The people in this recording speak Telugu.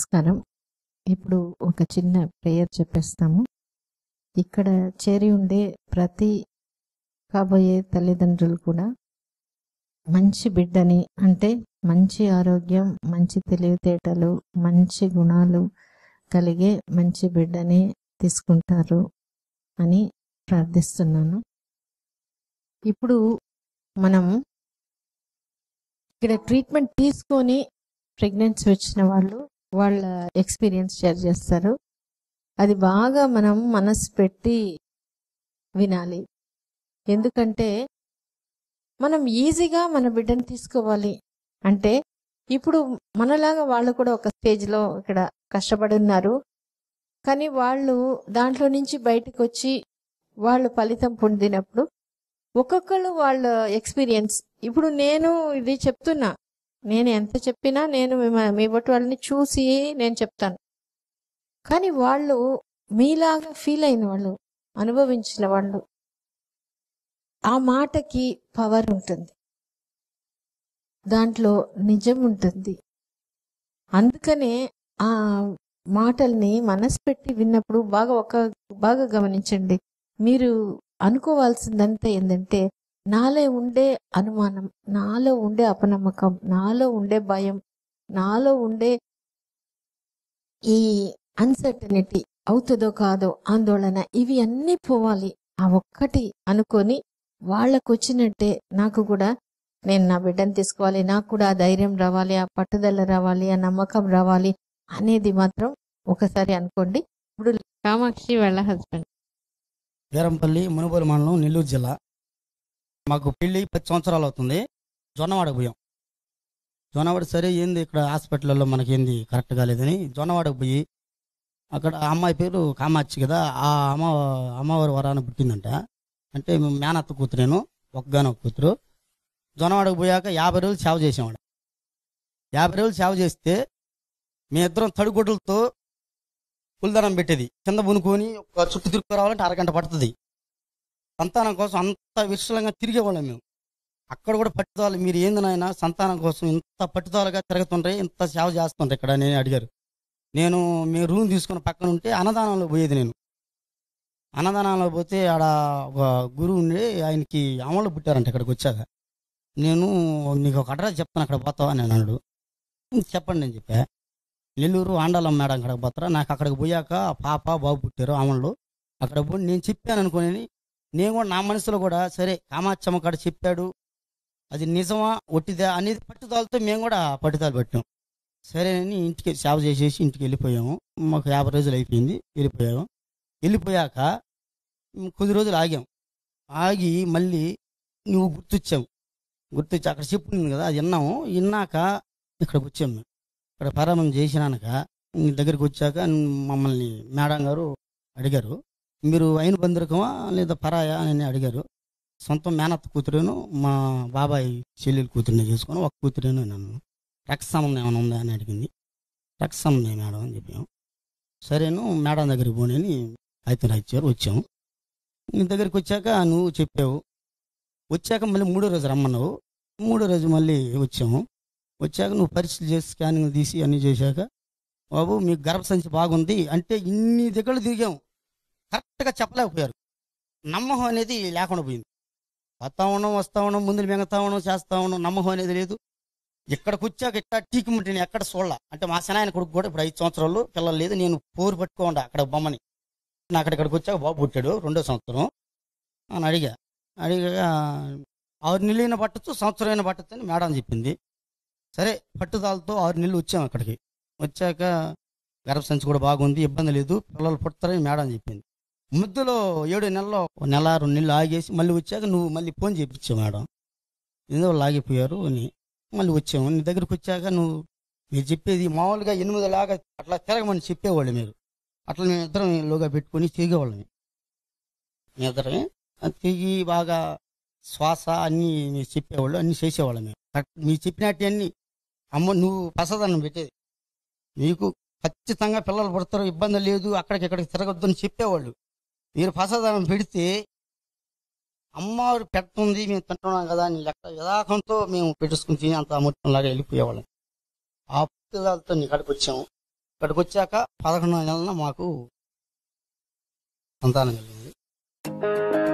నమస్కారం ఇప్పుడు ఒక చిన్న ప్రేయర్ చెప్పేస్తాము ఇక్కడ చేరి ఉండే ప్రతి కాబోయే తల్లిదండ్రులు కూడా మంచి బిడ్డని అంటే మంచి ఆరోగ్యం మంచి తెలివితేటలు మంచి గుణాలు కలిగే మంచి బిడ్డని తీసుకుంటారు అని ప్రార్థిస్తున్నాను ఇప్పుడు మనం ఇక్కడ ట్రీట్మెంట్ తీసుకొని ప్రెగ్నెన్సీ వచ్చిన వాళ్ళు వాళ్ళ ఎక్స్పీరియన్స్ షేర్ చేస్తారు అది బాగా మనం మనసు పెట్టి వినాలి ఎందుకంటే మనం ఈజీగా మన బిడ్డను తీసుకోవాలి అంటే ఇప్పుడు మనలాగా వాళ్ళు కూడా ఒక స్టేజ్లో ఇక్కడ కష్టపడి ఉన్నారు కానీ వాళ్ళు దాంట్లో నుంచి బయటకు వచ్చి వాళ్ళు ఫలితం పొందినప్పుడు ఒక్కొక్కళ్ళు వాళ్ళ ఎక్స్పీరియన్స్ ఇప్పుడు నేను ఇది చెప్తున్నా నేను ఎంత చెప్పినా నేను మీ- మీ బట్టి వాళ్ళని చూసి నేను చెప్తాను కానీ వాళ్ళు మీలాగా ఫీల్ అయిన వాళ్ళు అనుభవించిన వాళ్ళు ఆ మాటకి పవర్ ఉంటుంది దాంట్లో నిజం ఉంటుంది అందుకనే ఆ మాటల్ని మనసు పెట్టి విన్నప్పుడు బాగా ఒక బాగా గమనించండి మీరు అనుకోవాల్సిందంతా ఏంటంటే నాలో ఉండే అనుమానం నాలో ఉండే అపనమ్మకం నాలో ఉండే భయం నాలో ఉండే ఈ అన్సర్టనిటీ అవుతుందో కాదో ఆందోళన ఇవి అన్నీ పోవాలి ఆ ఒక్కటి అనుకొని వాళ్ళకు వచ్చినట్టే నాకు కూడా నేను నా బిడ్డను తీసుకోవాలి నాకు కూడా ఆ ధైర్యం రావాలి ఆ పట్టుదల రావాలి ఆ నమ్మకం రావాలి అనేది మాత్రం ఒకసారి అనుకోండి ఇప్పుడు కామాక్షి వాళ్ళ హస్బెండ్ వీరంపల్లి మునుగోలు మండలం నెల్లూరు జిల్లా మాకు పెళ్ళి పది సంవత్సరాలు అవుతుంది జొన్నవాడకు పోయాం జొన్నవాడ సరే ఏంది ఇక్కడ హాస్పిటల్లో మనకి ఏంది కరెక్ట్ కాలేదని జొన్నవాడకు పోయి అక్కడ ఆ అమ్మాయి పేరు కామాక్షి కదా ఆ అమ్మ అమ్మవారి వరాన పుట్టిందంట అంటే మేనత్త కూతురేను ఒక్కగానో కూతురు జొన్నవాడకు పోయాక యాభై రోజులు సేవ చేసావాడు యాభై రోజులు సేవ చేస్తే మీ ఇద్దరం తడిగుడ్డలతో పులిదనం పెట్టేది కింద పునుకొని ఒక చుట్టూ తిరుగు రావాలంటే అరగంట పడుతుంది సంతానం కోసం అంత విశలంగా తిరిగేవాళ్ళం మేము అక్కడ కూడా పట్టుదల మీరు ఏంది నాయన సంతానం కోసం ఇంత పట్టుదలగా తిరుగుతుండ్రే ఇంత సేవ చేస్తుండ్రు ఇక్కడ నేను అడిగారు నేను మీ రూమ్ తీసుకుని పక్కన ఉంటే అన్నదానంలో పోయేది నేను అన్నదానంలో పోతే ఆడ ఒక గురువు ఉండి ఆయనకి అమలు పుట్టారంట ఇక్కడికి వచ్చాక నేను నీకు ఒక అడ్రస్ చెప్తాను అక్కడ పోతావా అని అన్నాడు చెప్పండి నేను చెప్పా నెల్లూరు ఆండాలం మేడం అక్కడికి పోతారా నాకు అక్కడికి పోయాక ఆ పాప బాబు పుట్టారు అమలు అక్కడ పోయి నేను చెప్పాను అనుకుని నేను కూడా నా మనసులో కూడా సరే కామాక్షమ్మ కాడ చెప్పాడు అది నిజమా ఒట్టిదా అనేది పట్టుదలతో మేము కూడా పట్టుదల పెట్టాం సరే అని ఇంటికి సేవ చేసేసి ఇంటికి వెళ్ళిపోయాము మాకు యాభై రోజులు అయిపోయింది వెళ్ళిపోయాము వెళ్ళిపోయాక ఉమ్, కొద్ది రోజులు ఆగాం ఆగి మళ్ళీ నువ్వు గుర్తొచ్చావు గుర్తొచ్చి అక్కడ చెప్పింది కదా అది విన్నాము విన్నాక ఇక్కడికి వచ్చాము మేము ఇక్కడ ప్రారంభం చేసినాక నీ దగ్గరికి వచ్చాక మమ్మల్ని మేడం గారు అడిగారు మీరు అయిన బంధురకమా లేదా పరాయా అని అడిగారు సొంత మేనత్త కూతురును మా బాబాయ్ చెల్లెలు కూతురుని చేసుకొని ఒక కూతురేను నన్ను రక్త సంబంధం ఏమైనా ఉందా అని అడిగింది రక్త సంబంధం మేడం అని చెప్పాము సరేను మేడం దగ్గరికి పోనని అయితే ఇచ్చారు వచ్చాము నీ దగ్గరికి వచ్చాక నువ్వు చెప్పావు వచ్చాక మళ్ళీ మూడో రోజు రమ్మన్నావు మూడో రోజు మళ్ళీ వచ్చాము వచ్చాక నువ్వు పరీక్షలు చేసి స్కానింగ్ తీసి అన్నీ చేశాక బాబు మీకు గర్భసంచి బాగుంది అంటే ఇన్ని దగ్గరలు తిరిగాం కరెక్ట్గా చెప్పలేకపోయారు నమ్మకం అనేది లేకుండా పోయింది వస్తా ఉన్నాం వస్తా ఉన్నాం ముందులు మింగతా ఉన్నాం చేస్తా ఉన్నాం నమ్మకం అనేది లేదు ఇక్కడికి వచ్చాక ఇట్లా టీకిమంటే నేను ఎక్కడ చూడాల అంటే మా శనాయన కొడుకు కూడా ఇప్పుడు ఐదు సంవత్సరాలు పిల్లలు లేదు నేను పోరు పట్టుకోండా అక్కడ బొమ్మని నాకు అక్కడ ఇక్కడికి వచ్చాక బాబు పుట్టాడు రెండో సంవత్సరం అని అడిగా అడిగా ఆరు నెలలైన పట్టచ్చు సంవత్సరం అయిన పట్టచ్చు అని మేడం చెప్పింది సరే పట్టుదలతో ఆరు నెలలు వచ్చాం అక్కడికి వచ్చాక గర్భసంచి కూడా బాగుంది ఇబ్బంది లేదు పిల్లలు పుడతారని మేడం చెప్పింది ముద్దులో ఏడు నెలల్లో ఒక నెల రెండు నెలలు ఆగేసి మళ్ళీ వచ్చాక నువ్వు మళ్ళీ ఫోన్ చేయించావు మేడం ఏదో లాగిపోయారు అని మళ్ళీ వచ్చాము నీ దగ్గరికి వచ్చాక నువ్వు మీరు చెప్పేది మామూలుగా ఎనిమిది లాగా అట్లా తిరగమని చెప్పేవాళ్ళు మీరు అట్లా మేము ఇద్దరం లోగా పెట్టుకొని తిరిగేవాళ్ళం మీ ఇద్దరమే అది తిరిగి బాగా శ్వాస అన్నీ మీరు చెప్పేవాళ్ళు అన్నీ చేసేవాళ్ళం మేము కరెక్ట్ మీరు చెప్పినట్టు అన్నీ అమ్మ నువ్వు ప్రసాదాన్ని పెట్టేది మీకు ఖచ్చితంగా పిల్లలు పుడతారు ఇబ్బంది లేదు అక్కడికి ఇక్కడికి తిరగొద్దు అని చెప్పేవాళ్ళు మీరు ప్రసాదం పెడితే అమ్మవారు పెడుతుంది మేము తింటున్నాం కదా అని లెక్క యథాకంతో మేము పెట్టేసుకుని తిని అంత అమృతంలాగా వెళ్ళిపోయేవాళ్ళం ఆ పుట్టుదలతో నీ కాడికి వచ్చాము ఇక్కడికి వచ్చాక పదకొండు నెలల మాకు సంతానం కలిగింది